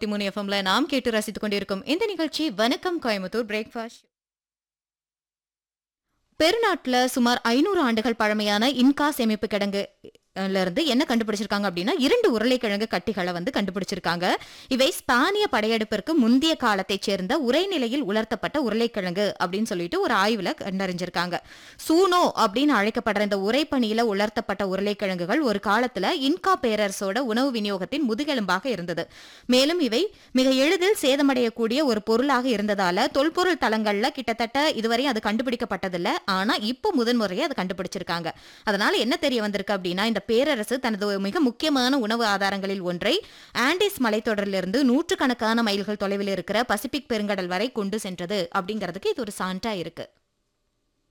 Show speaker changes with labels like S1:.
S1: நூத்தி மூணு எஃப்எம்ல நாம் கேட்டு ரசித்துக் கொண்டிருக்கும் இந்த நிகழ்ச்சி வணக்கம் கோயம்புத்தூர் பிரேக்ஃபாஸ்ட் பெருநாட்டுல சுமார் ஐநூறு ஆண்டுகள் பழமையான இன்கா சேமிப்பு கிடங்கு ல இருந்து என்ன கண்டுபிடிச்சிருக்காங்க அப்படின்னா இரண்டு உருளைக்கிழங்கு கட்டிகளை வந்து கண்டுபிடிச்சிருக்காங்க இவை ஸ்பானிய படையெடுப்பிற்கு முந்தைய காலத்தைச் சேர்ந்த உரைநிலையில் உலர்த்தப்பட்ட உருளைக்கிழங்கு அப்படின்னு சொல்லிட்டு ஒரு ஆய்வுல கண்டறிஞ்சிருக்காங்க சூனோ அப்படின்னு அழைக்கப்படுற இந்த உரைப்பணியில உலர்த்தப்பட்ட உருளைக்கிழங்குகள் ஒரு காலத்துல இன்கா பேரரசோட உணவு விநியோகத்தின் முதுகெலும்பாக இருந்தது மேலும் இவை மிக எளிதில் சேதமடையக்கூடிய ஒரு பொருளாக இருந்ததால தொல்பொருள் தளங்கள்ல கிட்டத்தட்ட இதுவரை அது கண்டுபிடிக்கப்பட்டதில்ல ஆனா இப்போ முதன்முறையே அதை கண்டுபிடிச்சிருக்காங்க அதனால என்ன தெரிய வந்திருக்கு அப்படின்னா இந்த பேரரசு தனது மிக முக்கியமான உணவு ஆதாரங்களில் ஒன்றை ஆண்டிஸ் மலைத்தொடரிலிருந்து நூற்றுக்கணக்கான மைல்கள் தொலைவில் இருக்கிற பசிபிக் பெருங்கடல் வரை கொண்டு சென்றது அப்படிங்கிறதுக்கு இது ஒரு சான்றா இருக்கு